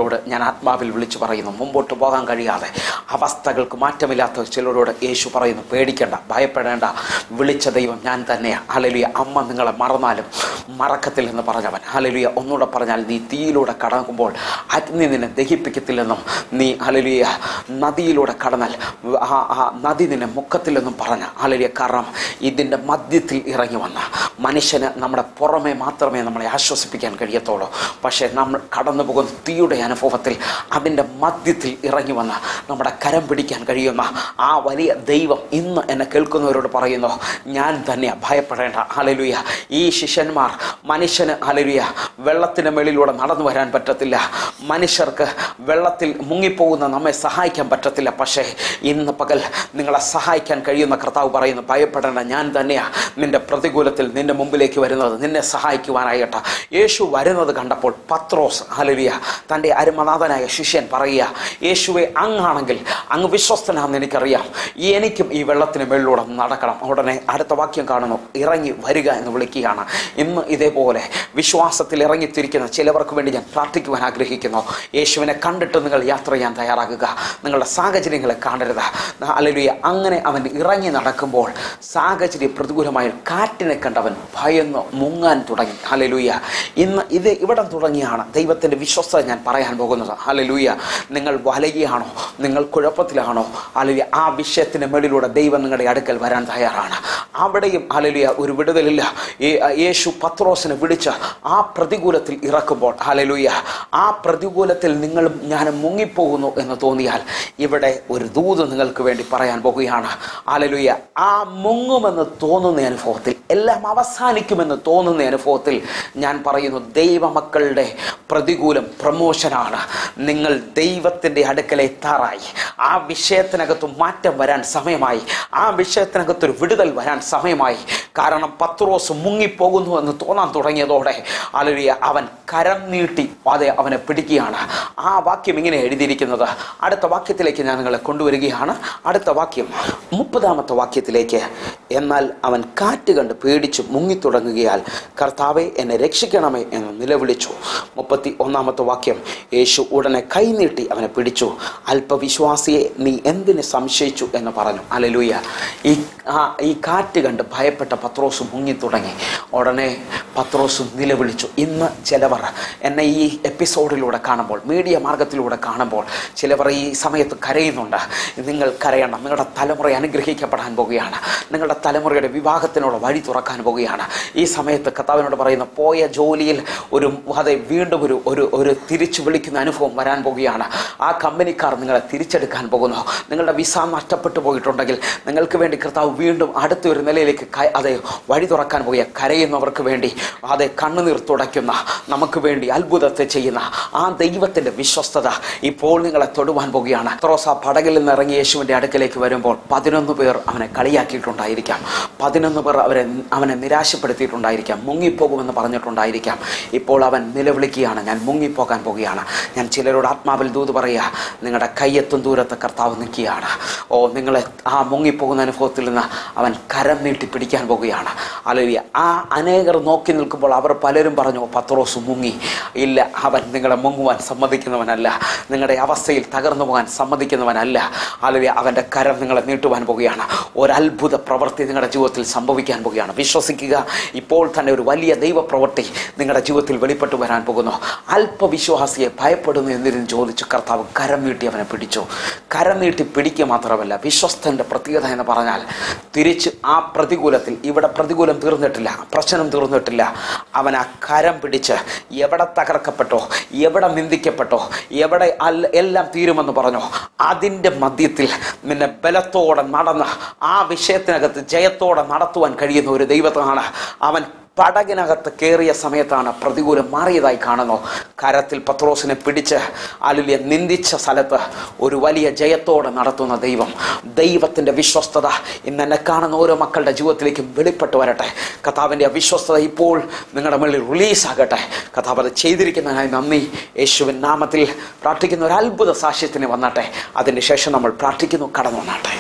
ആത്മാവിൽ വിളിച്ചു പറയുന്നു മുമ്പോട്ട് പോകാൻ കഴിയാതെ അവസ്ഥകൾക്ക് മാറ്റമില്ലാത്ത ചിലരോട് യേശു പറയുന്നു പേടിക്കേണ്ട ഭയപ്പെടേണ്ട വിളിച്ച ദൈവം ഞാൻ തന്നെയാണ് ഹലലിയ അമ്മ നിങ്ങളെ മറന്നാലും മറക്കത്തില്ലെന്ന് പറഞ്ഞവൻ ഹലലിയ ഒന്നുകൂടെ പറഞ്ഞാൽ നീ തീയിലൂടെ കടക്കുമ്പോൾ അഗ്നി നിന്നെ ദഹിപ്പിക്കത്തില്ലെന്നും നീ ഹലലിയ നദിയിലൂടെ കടന്നാൽ ആ ആ നദി നിന്നെ മുക്കത്തില്ലെന്നും പറഞ്ഞ ഹലലിയ കാരണം ഇതിൻ്റെ മധ്യത്തിൽ ഇറങ്ങി വന്ന മനുഷ്യന് നമ്മുടെ പുറമെ മാത്രമേ നമ്മളെ ആശ്വസിപ്പിക്കാൻ കഴിയത്തുള്ളൂ പക്ഷേ നമ്മൾ കടന്നു പോകുന്ന തീയുടെ അനുഭവത്തിൽ അതിൻ്റെ മധ്യത്തിൽ ഇറങ്ങി വന്ന നമ്മുടെ കരം പിടിക്കാൻ കഴിയുന്ന ആ വലിയ ദൈവം ഇന്ന് എന്നെ കേൾക്കുന്നവരോട് പറയുന്നു ഞാൻ തന്നെയാണ് ഭയപ്പെടേണ്ട ഹലലുയ ഈ ശിഷ്യന്മാർ മനുഷ്യന് ഹലലുയ വെള്ളത്തിന് മേളിലൂടെ നടന്നു വരാൻ പറ്റത്തില്ല മനുഷ്യർക്ക് വെള്ളത്തിൽ മുങ്ങിപ്പോകുന്ന നമ്മെ സഹായിക്കാൻ പറ്റത്തില്ല പക്ഷേ ഇന്ന് പകൽ നിങ്ങളെ സഹായിക്കാൻ കഴിയുന്ന കർത്താവ് പറയുന്നു ഭയപ്പെടേണ്ട ഞാൻ തന്നെയാണ് നിന്റെ പ്രതികൂലത്തിൽ നിന്റെ മുമ്പിലേക്ക് വരുന്നത് നിന്നെ സഹായിക്കുവാനായിട്ട് യേശു വരുന്നത് കണ്ടപ്പോൾ പത്രോസ് ഹലലിയ തൻ്റെ അരുമനാഥനായ ശിഷ്യൻ പറയുക യേശുവെ അങ്ങാണെങ്കിൽ അങ്ങ് വിശ്വസ്തനാണെന്ന് എനിക്കറിയാം എനിക്കും ഈ വെള്ളത്തിന് മേളിലൂടെ നടക്കണം ഉടനെ അടുത്ത വാക്യം കാണുന്നു ഇറങ്ങി വരിക എന്ന് വിളിക്കുകയാണ് ഇന്ന് ഇതേപോലെ വിശ്വാസത്തിൽ ഇറങ്ങിത്തിരിക്കുന്ന ചിലവർക്ക് വേണ്ടി ഞാൻ പ്രാർത്ഥിക്കുവാൻ ആഗ്രഹിക്കുന്നു യേശുവിനെ കണ്ടിട്ട് നിങ്ങൾ യാത്ര ചെയ്യാൻ തയ്യാറാകുക നിങ്ങളുടെ സാഹചര്യങ്ങളെ കാണരുത് അല്ലെ അങ്ങനെ അവൻ ഇറങ്ങി നടക്കുമ്പോൾ സാഹചര്യം പ്രതികൂലമായ കാറ്റിനെ കണ്ടവൻ ഭയന്ന് മുങ്ങാൻ തുടങ്ങി ഹലലൂയ ഇന്ന് ഇത് ഇവിടം തുടങ്ങിയാണ് ദൈവത്തിൻ്റെ വിശ്വസ്തത ഞാൻ പറയാൻ പോകുന്നത് ഹലലൂയ നിങ്ങൾ വലയുകയാണോ നിങ്ങൾ കുഴപ്പത്തിലാണോ അല്ലെങ്കിൽ ആ വിഷയത്തിൻ്റെ മേളിലൂടെ ദൈവം നിങ്ങളുടെ അടുക്കൽ വരാൻ തയ്യാറാണ് അവിടെയും ഹലലിയ ഒരു വിടുതലില്ല ഈ- യേശു പത്രോസിനെ വിളിച്ച് ആ പ്രതികൂലത്തിൽ ഇറക്കുമ്പോൾ ഹലലുയ ആ പ്രതികൂലത്തിൽ നിങ്ങളും ഞാനും മുങ്ങിപ്പോകുന്നു എന്ന് തോന്നിയാൽ ഇവിടെ ഒരു ദൂത് നിങ്ങൾക്ക് വേണ്ടി പറയാൻ പോകുകയാണ് ഹലലുയ ആ മുങ്ങുമെന്ന് തോന്നുന്ന അനുഭവത്തിൽ എല്ലാം അവസാനിക്കുമെന്ന് തോന്നുന്ന അനുഭവത്തിൽ ഞാൻ പറയുന്നു ദൈവമക്കളുടെ പ്രതികൂലം പ്രമോഷനാണ് നിങ്ങൾ ദൈവത്തിൻ്റെ അടുക്കൽ എത്താറായി ആ വിഷയത്തിനകത്ത് മാറ്റം വരാൻ സമയമായി ആ വിഷയത്തിനകത്തൊരു വിടുതൽ വരാൻ സമയമായി കാരണം പത്രോസ് മുങ്ങിപ്പോകുന്നു എന്ന് തോന്നാൻ തുടങ്ങിയതോടെ അലരിയ അവൻ കരം നീട്ടി അതെ അവനെ പിടിക്കുകയാണ് ആ വാക്യം ഇങ്ങനെ എഴുതിയിരിക്കുന്നത് അടുത്ത വാക്യത്തിലേക്ക് ഞാൻ നിങ്ങളെ കൊണ്ടുവരികയാണ് അടുത്ത വാക്യം മുപ്പതാമത്തെ വാക്യത്തിലേക്ക് എന്നാൽ അവൻ കാറ്റ് കണ്ട് പേടിച്ച് മുങ്ങിത്തുടങ്ങുകയാൽ കർത്താവെ എന്നെ രക്ഷിക്കണമേ എന്ന് നിലവിളിച്ചു മുപ്പത്തി ഒന്നാമത്തെ വാക്യം യേശു ഉടനെ കൈനീട്ടി അവനെ പിടിച്ചു അല്പവിശ്വാസിയെ നീ എന്തിന് സംശയിച്ചു എന്ന് പറഞ്ഞു അലലൂയ ഈ ആ ഈ കാറ്റ് കണ്ട് ഭയപ്പെട്ട പത്രോസ് മുങ്ങിത്തുടങ്ങി ഉടനെ പത്രോസ് നിലവിളിച്ചു ഇന്ന് ചിലവർ എന്നെ ഈ എപ്പിസോഡിലൂടെ കാണുമ്പോൾ മീഡിയ മാർഗത്തിലൂടെ കാണുമ്പോൾ ചിലവർ ഈ സമയത്ത് കരയുന്നുണ്ട് നിങ്ങൾ കരയണം നിങ്ങളുടെ തലമുറ അനുഗ്രഹിക്കപ്പെടാൻ പോകുകയാണ് നിങ്ങളുടെ തലമുറയുടെ വിവാഹത്തിനുള്ള വഴി തുറക്കാൻ പോകുകയാണ് ഈ സമയത്ത് കർത്താവിനോട് പറയുന്ന പോയ ജോലിയിൽ ഒരു അതെ വീണ്ടും ഒരു ഒരു ഒരു തിരിച്ചു വിളിക്കുന്ന അനുഭവം വരാൻ പോകുകയാണ് ആ കമ്പനിക്കാർ നിങ്ങളെ തിരിച്ചെടുക്കാൻ പോകുന്നു നിങ്ങളുടെ വിസ നഷ്ടപ്പെട്ടു പോയിട്ടുണ്ടെങ്കിൽ നിങ്ങൾക്ക് വേണ്ടി കർത്താവ് വീണ്ടും അടുത്ത ഒരു നിലയിലേക്ക് ക- അതെ വഴി തുറക്കാൻ പോയ കരയുന്നവർക്ക് വേണ്ടി അതെ കണ്ണുനീർ തുടയ്ക്കുന്ന നമുക്ക് വേണ്ടി അത്ഭുതത്തെ ചെയ്യുന്ന ആ ദൈവത്തിൻ്റെ വിശ്വസ്തത ഇപ്പോൾ നിങ്ങളെ തൊടുവാൻ പോകുകയാണ് ത്രോസ പടകിൽ നിന്ന് ഇറങ്ങി യേശുവിൻ്റെ അടുക്കലേക്ക് വരുമ്പോൾ പതിനൊന്ന് പേർ അവനെ കളിയാക്കിയിട്ടുണ്ടായിരിക്കാം പതിനൊന്ന് പേർ അവരെ അവനെ നിരാശപ്പെടുത്തിയിട്ടുണ്ടായിരിക്കാം മുങ്ങിപ്പോകുമെന്ന് പറഞ്ഞിട്ടുണ്ടായിരിക്കാം ഇപ്പോൾ അവൻ നിലവിളിക്കുകയാണ് ഞാൻ മുങ്ങിപ്പോകാൻ പോകുകയാണ് ഞാൻ ചിലരോട് ആത്മാവിൽ ദൂത് പറയുക നിങ്ങളുടെ കയ്യെത്തും ദൂരത്ത് കർത്താവ് നിൽക്കുകയാണ് ഓ നിങ്ങളെ ആ മുങ്ങിപ്പോകുന്ന അനുഭവത്തിൽ നിന്ന് അവൻ കരം നീട്ടി പിടിക്കാൻ പോകുകയാണ് അല്ലെങ്കിൽ ആ അനേകർ നോക്കി നിൽക്കുമ്പോൾ അവർ പലരും പറഞ്ഞു "ഓ, പത്രോസ് മുങ്ങി ഇല്ല അവൻ നിങ്ങളെ മുങ്ങുവാൻ സമ്മതിക്കുന്നവനല്ല നിങ്ങളുടെ അവസ്ഥയിൽ തകർന്നു പോകാൻ സമ്മതിക്കുന്നവനല്ല അല്ലെങ്കിൽ അവൻ്റെ കരം നിങ്ങളെ നീട്ടുവാൻ പോകുകയാണ് ഒരത്ഭുത പ്രവൃത്തി നിങ്ങളുടെ ജീവിതത്തിൽ സംഭവിക്കാൻ പോകുകയാണ് വിശ്വസിക്കുക ഇപ്പോൾ തന്നെ ഒരു വലിയ ദൈവ പ്രവൃത്തി നിങ്ങളുടെ ജീവിതത്തിൽ വെളിപ്പെട്ടു വരാൻ പോകുന്നു അല്പവിശ്വാസിയെ ഭയപ്പെടുന്നു എന്നിരുന്ന് ചോദിച്ചു കർത്താവ് കരം നീട്ടി അവനെ പിടിച്ചു കരം നീട്ടി പിടിക്കുക മാത്രമല്ല വിശ്വസ്തൻ്റെ പ്രത്യേകത എന്ന് പറഞ്ഞാൽ തിരിച്ച് ആ പ്രതികൂലത്തിൽ ഇവിടെ പ്രതികൂലം തീർന്നിട്ടില്ല പ്രശ്നം തീർന്നിട്ടില്ല അവൻ ആ കരം പിടിച്ച് എവിടെ തകർക്കപ്പെട്ടോ എവിടെ നിന്ദിക്കപ്പെട്ടോ എവിടെ അല്ല എല്ലാം തീരുമെന്ന് പറഞ്ഞോ അതിൻ്റെ മധ്യത്തിൽ നിന്നെ ബലത്തോടെ നടന്ന് ആ വിഷയത്തിനകത്ത് ജയത്തോടെ നടത്തുവാൻ കഴിയുന്ന ഒരു ദൈവത്താണ് അവൻ പടകിനകത്ത് കയറിയ സമയത്താണ് പ്രതികൂലം മാറിയതായി കാണുന്നു കരത്തിൽ പത്രോസിനെ പിടിച്ച് അലുലിയ നിന്ദിച്ച സ്ഥലത്ത് ഒരു വലിയ ജയത്തോടെ നടത്തുന്ന ദൈവം ദൈവത്തിൻ്റെ വിശ്വസ്തത ഇന്ന് എന്നെ കാണുന്ന ഓരോ മക്കളുടെ ജീവിതത്തിലേക്കും വെളിപ്പെട്ട് വരട്ടെ കഥാവിൻ്റെ വിശ്വസ്തത ഇപ്പോൾ നിങ്ങളുടെ മുകളിൽ റിലീസാകട്ടെ കഥാവ് അത് ചെയ്തിരിക്കുന്നതിനായി നന്ദി യേശുവിൻ നാമത്തിൽ പ്രാർത്ഥിക്കുന്ന ഒരു അത്ഭുത സാക്ഷ്യത്തിന് വന്നാട്ടെ അതിന് ശേഷം നമ്മൾ പ്രാർത്ഥിക്കുന്നു കടന്നു വന്നാട്ടെ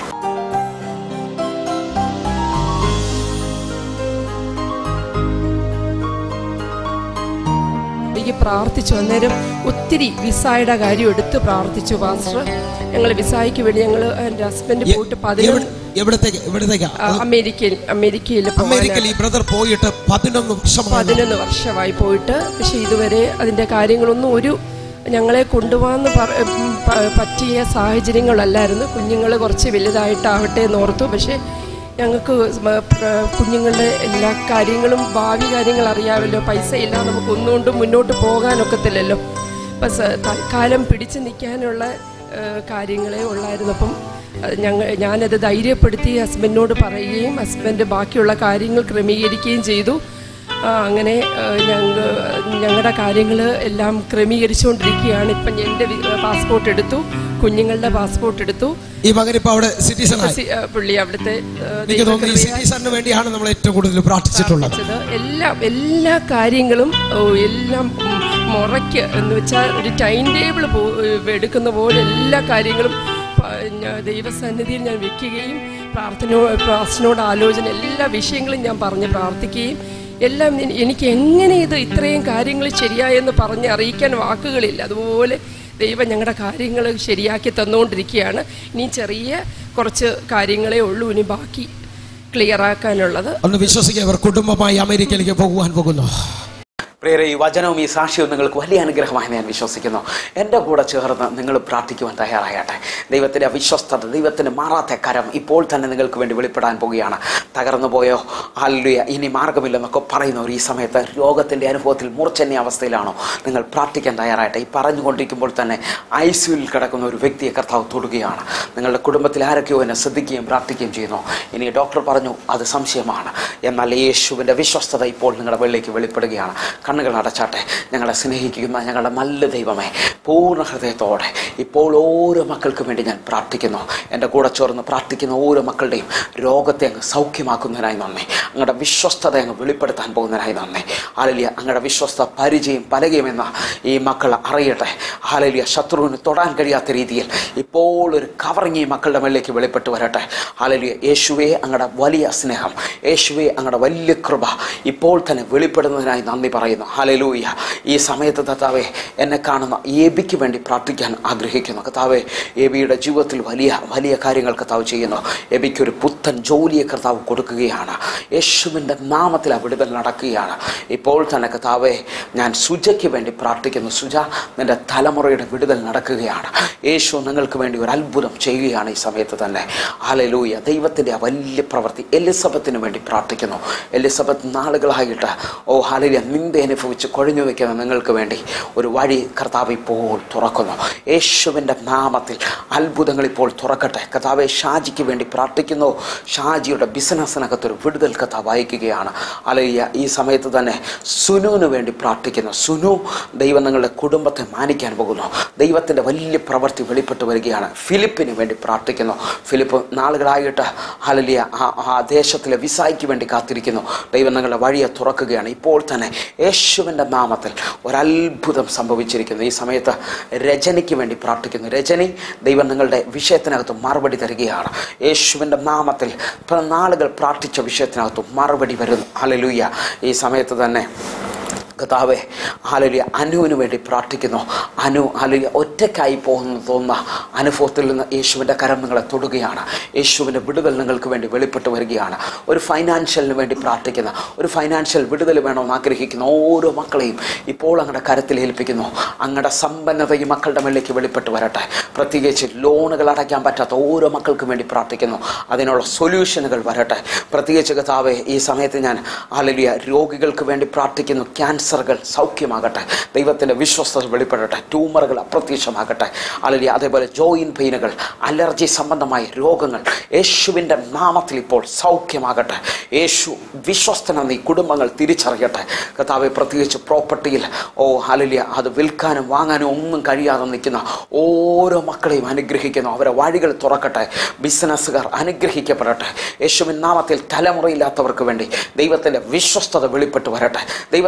വേണ്ടിക്ക് പ്രാർത്ഥിച്ചു അന്നേരം ഒത്തിരി വിസായുടെ കാര്യം എടുത്ത് പ്രാർത്ഥിച്ചു പാസ്റ്റർ ഞങ്ങൾ വിസായ്ക്ക് വേണ്ടി ഞങ്ങൾ എൻ്റെ ഹസ്ബൻഡ് പോയിട്ട് പതിനൊന്ന് എവിടത്തേക്ക് എവിടത്തേക്കാ ആ, അമേരിക്കയിൽ അമേരിക്കയിൽ പോകാൻ അമേരിക്കയിൽ ഈ ബ്രദർ പോയിട്ട് പതിനൊന്ന് വർഷമായി പതിനൊന്ന് വർഷമായി പോയിട്ട് പക്ഷെ ഇതുവരെ അതിൻ്റെ കാര്യങ്ങളൊന്നും ഒരു ഞങ്ങളെ കൊണ്ടുപോകാന്ന് പറ ഉം, പ- പറ്റിയ സാഹചര്യങ്ങളല്ലായിരുന്നു കുഞ്ഞുങ്ങൾ കുറച്ച് വലുതായിട്ടാവട്ടെ എന്ന് ഓർത്തു പക്ഷേ ഞങ്ങൾക്ക് മ- പ്ര- കുഞ്ഞുങ്ങളുടെ എല്ലാ കാര്യങ്ങളും ഭാവി കാര്യങ്ങൾ അറിയാമല്ലോ പൈസ ഇല്ല നമുക്ക് ഒന്നുകൊണ്ടും മുന്നോട്ട് പോകാനൊക്കത്തില്ലല്ലോ അപ്പം സ- തൽക്കാലം പിടിച്ചു നിൽക്കാനുള്ള ഏഹ്, കാര്യങ്ങളേ ഉള്ളായിരുന്നു അപ്പം അത് ഞങ്ങൾ ഞാനത് ധൈര്യപ്പെടുത്തി ഹസ്ബൻഡിനോട് പറയുകയും ഹസ്ബൻഡ് ബാക്കിയുള്ള കാര്യങ്ങൾ ക്രമീകരിക്കുകയും ചെയ്തു ആ, അങ്ങനെ ഞങ്ങൾ ഞങ്ങളുടെ കാര്യങ്ങൾ എല്ലാം ക്രമീകരിച്ചുകൊണ്ടിരിക്കുകയാണ് ഇപ്പം എൻ്റെ പാസ്പോർട്ട് എടുത്തു കുഞ്ഞുങ്ങളുടെ പാസ്പോർട്ട് എടുത്തു ഈ മകൻ ഇപ്പൊ അവിടെ സിറ്റിസൺ ആയി സി- ആ, പുള്ളി അവിടുത്തെ ആ, എനിക്ക് തോന്നുന്നു ഈ ദൈവകൃപയാൽ സിറ്റിസണിന് വേണ്ടിയാണ് നമ്മൾ ഏറ്റവും കൂടുതൽ പ്രാർത്ഥിച്ചിട്ടുള്ളത് പ്രാർത്ഥിച്ചത്. എല്ലാ എല്ലാ കാര്യങ്ങളും ഓ, എല്ലാം ഉം, മുറയ്ക്ക് എന്ന് വെച്ചാൽ ഒരു ടൈം ടേബിൾ പോ എടുക്കുന്ന പോലെ എല്ലാ കാര്യങ്ങളും പ- ഞാൻ ദൈവസന്നിധിയിൽ ഞാൻ വെക്കുകയും പ്രാർത്ഥനയോ പ്രാർത്ഥനയോട് ആലോചന എല്ലാ വിഷയങ്ങളും ഞാൻ പറഞ്ഞ് പ്രാർത്ഥിക്കുകയും എല്ലാം എനി- എനിക്ക് എങ്ങനെ ഇത് ഇത്രയും കാര്യങ്ങൾ ശരിയായെന്ന് പറഞ്ഞ് അറിയിക്കാൻ വാക്കുകളില്ല അതുപോലെ ദൈവം ഞങ്ങളുടെ കാര്യങ്ങൾ ശരിയാക്കി തന്നുകൊണ്ടിരിക്കുകയാണ് ഇനി ചെറിയ കുറച്ച് കാര്യങ്ങളേ ഉള്ളൂ ഇനി ബാക്കി ക്ലിയർ ആക്കാനുള്ളത് ഒന്ന് വിശ്വസിക്കുക അവർ കുടുംബമായി അമേരിക്കയിലേക്ക് പോകുവാൻ പോകുന്നു പ്രിയരെ ഈ വചനവും ഈ സാക്ഷ്യവും നിങ്ങൾക്ക് വലിയ അനുഗ്രഹമായി ഞാൻ വിശ്വസിക്കുന്നു എൻ്റെ കൂടെ ചേർന്ന് നിങ്ങൾ പ്രാർത്ഥിക്കുവാൻ തയ്യാറാകട്ടെ ദൈവത്തിൻ്റെ അവിശ്വസ്തത ദൈവത്തിൻ്റെ മാറാത്ത കരം ഇപ്പോൾ തന്നെ നിങ്ങൾക്ക് വേണ്ടി വെളിപ്പെടാൻ പോവുകയാണ് തകർന്നു പോയോ അല്ലുയ ഇനി മാർഗമില്ലെന്നൊക്കെ പറയുന്നവർ ഈ സമയത്ത് രോഗത്തിൻ്റെ അനുഭവത്തിൽ മൂർച്ചന്യ അവസ്ഥയിലാണോ നിങ്ങൾ പ്രാർത്ഥിക്കാൻ തയ്യാറായിട്ട് ഈ പറഞ്ഞുകൊണ്ടിരിക്കുമ്പോൾ തന്നെ ഐ സിയുവിൽ കിടക്കുന്ന ഒരു വ്യക്തിയെ കർത്താവ് തൊടുകയാണ് നിങ്ങളുടെ കുടുംബത്തിൽ ആരൊക്കെയോ എന്നെ ശ്രദ്ധിക്കുകയും പ്രാർത്ഥിക്കുകയും ചെയ്യുന്നു ഇനി ഡോക്ടർ പറഞ്ഞു അത് സംശയമാണ് എന്നാൽ യേശുവിൻ്റെ വിശ്വസ്തത ഇപ്പോൾ നിങ്ങളുടെ വെള്ളിലേക്ക് വെളിപ്പെടുകയാണ് കണ്ണുകൾ അടച്ചാട്ടെ ഞങ്ങളെ സ്നേഹിക്കുന്ന ഞങ്ങളുടെ നല്ല ദൈവമേ പൂർണ്ണ ഹൃദയത്തോടെ ഇപ്പോൾ ഓരോ മക്കൾക്കും വേണ്ടി ഞാൻ പ്രാർത്ഥിക്കുന്നു എൻ്റെ കൂടെ ചേർന്ന് പ്രാർത്ഥിക്കുന്ന ഓരോ മക്കളുടെയും രോഗത്തെ അങ്ങ് സൗഖ്യമാക്കുന്നതിനായി നന്ദി അങ്ങയുടെ വിശ്വസ്തത അങ്ങ് വെളിപ്പെടുത്താൻ പോകുന്നതിനായി നന്ദി ഹാലലിയ അങ്ങയുടെ വിശ്വസ്ത പരിചയം പലകയുമെന്ന ഈ മക്കൾ അറിയട്ടെ ഹാലലിയ ശത്രുവിന് തൊടാൻ കഴിയാത്ത രീതിയിൽ ഇപ്പോൾ ഒരു കവറിങ് ഈ മക്കളുടെ മേളിലേക്ക് വെളിപ്പെട്ട് വരട്ടെ ഹാലലിയ യേശുവേ അങ്ങയുടെ വലിയ സ്നേഹം യേശുവേ അങ്ങയുടെ വലിയ കൃപ ഇപ്പോൾ തന്നെ വെളിപ്പെടുന്നതിനായി നന്ദി പറയുന്നു ഹാലലൂയ ഈ സമയത്ത് കർത്താവെ എന്നെ കാണുന്ന ഏബിക്ക് വേണ്ടി പ്രാർത്ഥിക്കാൻ ആഗ്രഹിക്കുന്നു കർത്താവെ എബിയുടെ ജീവിതത്തിൽ വലിയ വലിയ കാര്യങ്ങൾ കർത്താവ് ചെയ്യുന്നു എബിക്ക് ഒരു പുത്തൻ ജോലിയെ കർത്താവ് കൊടുക്കുകയാണ് യേശുവിൻ്റെ നാമത്തിൽ ആ വിടുതൽ നടക്കുകയാണ് ഇപ്പോൾ തന്നെ കർത്താവെ ഞാൻ സുജയ്ക്ക് വേണ്ടി പ്രാർത്ഥിക്കുന്നു സുജ നിന്റെ തലമുറയുടെ വിടുതൽ നടക്കുകയാണ് യേശു നിങ്ങൾക്ക് വേണ്ടി ഒരു അത്ഭുതം ചെയ്യുകയാണ് ഈ സമയത്ത് തന്നെ ഹാലലൂയ ദൈവത്തിൻ്റെ ആ വലിയ പ്രവൃത്തി എലിസബത്തിന് വേണ്ടി പ്രാർത്ഥിക്കുന്നു എലിസബത്ത് നാളുകളായിട്ട് ഓ ഹാലലിയ നിന്ദ അനുഭവിച്ച് കൊഴിഞ്ഞു വയ്ക്കുന്ന നിങ്ങൾക്ക് വേണ്ടി ഒരു വഴി കർത്താവ് ഇപ്പോൾ തുറക്കുന്നു യേശുവിൻ്റെ നാമത്തിൽ അത്ഭുതങ്ങൾ ഇപ്പോൾ തുറക്കട്ടെ കർത്താവെ ഷാജിക്ക് വേണ്ടി പ്രാർത്ഥിക്കുന്നു ഷാജിയുടെ ബിസിനസ്സിനകത്തൊരു വിടുതൽ കർത്താവ് അയക്കുകയാണ് അലലിയ ഈ സമയത്ത് തന്നെ സുനുവിന് വേണ്ടി പ്രാർത്ഥിക്കുന്നു സുനു ദൈവം നിങ്ങളുടെ കുടുംബത്തെ മാനിക്കാൻ പോകുന്നു ദൈവത്തിൻ്റെ വലിയ പ്രവൃത്തി വെളിപ്പെട്ട് വരികയാണ് ഫിലിപ്പിന് വേണ്ടി പ്രാർത്ഥിക്കുന്നു ഫിലിപ്പ് നാളുകളായിട്ട് ഹലലിയ ആ ആ ദേശത്തിലെ വിസായിക്ക് വേണ്ടി കാത്തിരിക്കുന്നു ദൈവം നിങ്ങളുടെ വഴിയെ തുറക്കുകയാണ് ഇപ്പോൾ തന്നെ യേശുവിൻ്റെ നാമത്തിൽ ഒരത്ഭുതം സംഭവിച്ചിരിക്കുന്നു ഈ സമയത്ത് രജനിക്ക് വേണ്ടി പ്രാർത്ഥിക്കുന്നു രജനി ദൈവം നിങ്ങളുടെ വിഷയത്തിനകത്ത് മറുപടി തരികയാണ് യേശുവിൻ്റെ നാമത്തിൽ ഇപ്പം നാളുകൾ പ്രാർത്ഥിച്ച വിഷയത്തിനകത്ത് മറുപടി വരുന്നു ഹലലൂയ ഈ സമയത്ത് തന്നെ കഥാവെ ഹാലലിയ അനുവിന് വേണ്ടി പ്രാർത്ഥിക്കുന്നു അനു ഹാലലിയ ഒറ്റയ്ക്കായി പോകുന്നു തോന്നുന്ന അനുഭവത്തിൽ നിന്ന് യേശുവിൻ്റെ കരം നിങ്ങളെ തൊടുകയാണ് യേശുവിൻ്റെ വിടുതൽ നിങ്ങൾക്ക് വേണ്ടി വെളിപ്പെട്ട് വരികയാണ് ഒരു ഫൈനാൻഷ്യലിന് വേണ്ടി പ്രാർത്ഥിക്കുന്ന ഒരു ഫൈനാൻഷ്യൽ വിടുതൽ വേണമെന്ന് ആഗ്രഹിക്കുന്ന ഓരോ മക്കളെയും ഇപ്പോൾ അങ്ങയുടെ കരത്തിൽ ഏൽപ്പിക്കുന്നു അങ്ങയുടെ സമ്പന്നത ഈ മക്കളുടെ മേളിലേക്ക് വെളിപ്പെട്ട് വരട്ടെ പ്രത്യേകിച്ച് ലോണുകൾ അടയ്ക്കാൻ പറ്റാത്ത ഓരോ മക്കൾക്കും വേണ്ടി പ്രാർത്ഥിക്കുന്നു അതിനുള്ള സൊല്യൂഷനുകൾ വരട്ടെ പ്രത്യേകിച്ച് കഥാവെ ഈ സമയത്ത് ഞാൻ ഹാലലിയ രോഗികൾക്ക് വേണ്ടി പ്രാർത്ഥിക്കുന്നു ക്യാൻസറുകൾ സൗഖ്യമാകട്ടെ ദൈവത്തിൻ്റെ വിശ്വസ്തത വെളിപ്പെടട്ടെ ട്യൂമറുകൾ അപ്രത്യക്ഷമാകട്ടെ അല്ലെങ്കിൽ അതേപോലെ ജോയിൻ പെയിനുകൾ അലർജി സംബന്ധമായ രോഗങ്ങൾ യേശുവിൻ്റെ നാമത്തിൽ ഇപ്പോൾ സൗഖ്യമാകട്ടെ യേശു വിശ്വസ്തനെന്ന് ഈ കുടുംബങ്ങൾ തിരിച്ചറിയട്ടെ കർത്താവെ പ്രത്യേകിച്ച് പ്രോപ്പർട്ടിയിൽ ഓ ഹലലിയ അത് വിൽക്കാനും വാങ്ങാനും ഒന്നും കഴിയാതെ നിൽക്കുന്ന ഓരോ മക്കളെയും അനുഗ്രഹിക്കുന്നു അവരെ വഴികൾ തുറക്കട്ടെ ബിസിനസ്സുകാർ അനുഗ്രഹിക്കപ്പെടട്ടെ യേശുവിൻ നാമത്തിൽ തലമുറയില്ലാത്തവർക്ക് വേണ്ടി ദൈവത്തിൻ്റെ വിശ്വസ്തത വെളിപ്പെട്ട് വരട്ടെ ദൈവത്തിൻ്റെ കരം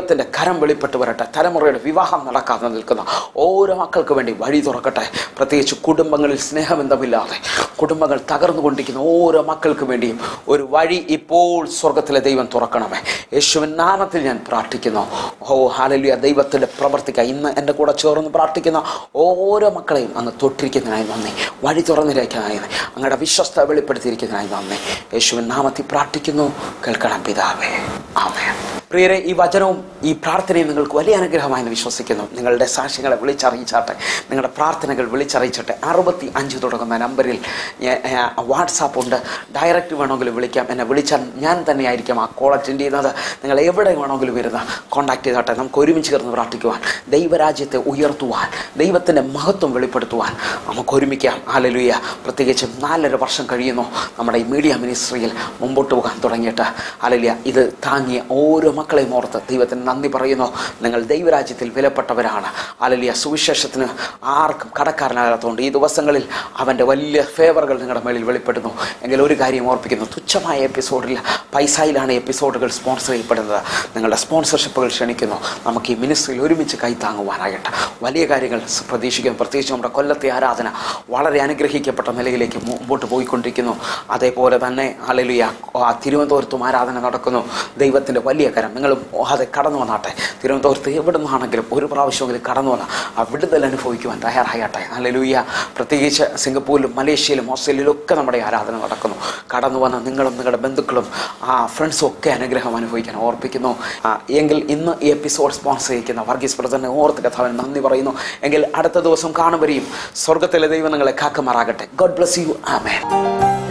കരം വെളിപ്പെട്ട് വരട്ടെ തലമുറയുടെ വിവാഹം നടക്കാതെ നിൽക്കുന്ന ഓരോ മക്കൾക്ക് വേണ്ടി വഴി തുറക്കട്ടെ പ്രത്യേകിച്ച് കുടുംബങ്ങളിൽ സ്നേഹബന്ധമില്ലാതെ കുടുംബങ്ങൾ തകർന്നുകൊണ്ടിരിക്കുന്ന ഓരോ മക്കൾക്ക് വേണ്ടിയും ഒരു വഴി ഇപ്പോൾ സ്വർഗത്തിലെ ദൈവം തുറക്കണമേ യേശുവിൻ നാമത്തിൽ ഞാൻ പ്രാർത്ഥിക്കുന്നു ഓ ഹാലലിയ ദൈവത്തിൻ്റെ പ്രവർത്തിക്കുക ഇന്ന് എൻ്റെ കൂടെ ചേർന്ന് പ്രാർത്ഥിക്കുന്ന ഓരോ മക്കളെയും അങ്ങ് തൊട്ടിരിക്കുന്നതിനായി നന്ദി വഴി തുറന്നിരിക്കുന്നതിനായി നന്ദി. അങ്ങയുടെ വിശ്വസ്ത വെളിപ്പെടുത്തിയിരിക്കുന്നതിനായി നന്ദി യേശുവിൻ നാമത്തിൽ പ്രാർത്ഥിക്കുന്നു കേൾക്കണം പിതാവേ ആമേ പ്രിയരെ ഈ വചനവും ഈ പ്രാർത്ഥനയും നിങ്ങൾക്ക് വലിയ അനുഗ്രഹമായി എന്ന് വിശ്വസിക്കുന്നു നിങ്ങളുടെ സാക്ഷ്യങ്ങളെ വിളിച്ചറിയിച്ചാട്ടെ നിങ്ങളുടെ പ്രാർത്ഥനകൾ വിളിച്ചറിയിച്ചട്ടെ അറുപത്തി അഞ്ച് തുടങ്ങുന്ന നമ്പറിൽ വാട്സാപ്പ് ഉണ്ട് ഡയറക്റ്റ് വേണമെങ്കിലും വിളിക്കാം എന്നെ വിളിച്ചാൽ ഞാൻ തന്നെയായിരിക്കും ആ കോൾ അറ്റൻഡ് ചെയ്യുന്നത് നിങ്ങൾ എവിടെ വേണമെങ്കിലും ഇരുന്ന് കോൺടാക്ട് ചെയ്താട്ടെ നമുക്ക് ഒരുമിച്ച് ചേർന്ന് പ്രാർത്ഥിക്കുവാൻ ദൈവരാജ്യത്തെ ഉയർത്തുവാൻ ദൈവത്തിൻ്റെ മഹത്വം വെളിപ്പെടുത്തുവാൻ നമുക്ക് ഒരുമിക്കാം ആലലുയ പ്രത്യേകിച്ചും നാലര വർഷം കഴിയുന്നു നമ്മുടെ ഈ മീഡിയ മിനിസ്ട്രിയിൽ മുമ്പോട്ട് പോകാൻ തുടങ്ങിയിട്ട് ആലലിയ ഇത് താങ്ങിയ ഓരോ മക്കളെയും ഓർത്ത് ദൈവത്തിന് നന്ദി പറയുന്നു നിങ്ങൾ ദൈവരാജ്യത്തിൽ വിലപ്പെട്ടവരാണ് ആലലിയ സുവിശേഷത്തിന് ആർക്കും കടക്കാരനാകാത്തതുകൊണ്ട് ഈ ദിവസങ്ങളിൽ അവൻ്റെ വലിയ ഫേവറുകൾ നിങ്ങളുടെ മേളിൽ വെളിപ്പെടുന്നു എങ്കിൽ ഒരു കാര്യം ഓർപ്പിക്കുന്നു തുച്ഛമായ എപ്പിസോഡിൽ പൈസയിലാണ് എപ്പിസോഡുകൾ സ്പോൺസർ ചെയ്യപ്പെടുന്നത് നിങ്ങളുടെ സ്പോൺസർഷിപ്പുകൾ ക്ഷണിക്കുന്നു നമുക്ക് ഈ മിനിസ്ട്രിയിൽ ഒരുമിച്ച് കൈത്താങ്ങുവാനാകട്ടെ വലിയ കാര്യങ്ങൾ പ്രതീക്ഷിക്കുന്നു പ്രത്യേകിച്ച് നമ്മുടെ കൊല്ലത്തെ ആരാധന വളരെ അനുഗ്രഹിക്കപ്പെട്ട നിലയിലേക്ക് മുമ്പോട്ട് പോയിക്കൊണ്ടിരിക്കുന്നു അതേപോലെ തന്നെ അലലിയ ആ തിരുവനന്തപുരത്തും ആരാധന നടക്കുന്നു ദൈവത്തിൻ്റെ വലിയ കരം നിങ്ങൾ അത് കടന്നു വന്നാട്ടെ തിരുവനന്തപുരത്ത് എവിടെ നിന്നാണെങ്കിലും ഒരു പ്രാവശ്യമെങ്കിലും കടന്നു വന്ന ആ വിടുതൽ അനുഭവിക്കുവാൻ തയ്യാറാകട്ടെ അലലുയ്യ പ്രത്യേകിച്ച് സിംഗപ്പൂരിലും മലേഷ്യയിലും ഓസ്ട്രേലിയയിലും ഒക്കെ നമ്മുടെ ആരാധന നടക്കുന്നു കടന്നു വന്ന നിങ്ങളും നിങ്ങളുടെ ബന്ധുക്കളും ആ ഫ്രണ്ട്സും ഒക്കെ അനുഗ്രഹം അനുഭവിക്കാൻ ഓർപ്പിക്കുന്നു ആ, എങ്കിൽ ഇന്ന് ഈ എപ്പിസോഡ് സ്പോൺസർ ചെയ്യിക്കുന്ന വർഗീസ് ബ്രദറിനെ ഓർത്ത് കഥാവിന് നന്ദി പറയുന്നു എങ്കിൽ അടുത്ത ദിവസം കാണുവരെയും സ്വർഗത്തിലെ ദൈവം നിങ്ങളെ കാക്കുമാറാകട്ടെ ഗോഡ് ബ്ലസ് യു ആമേൻ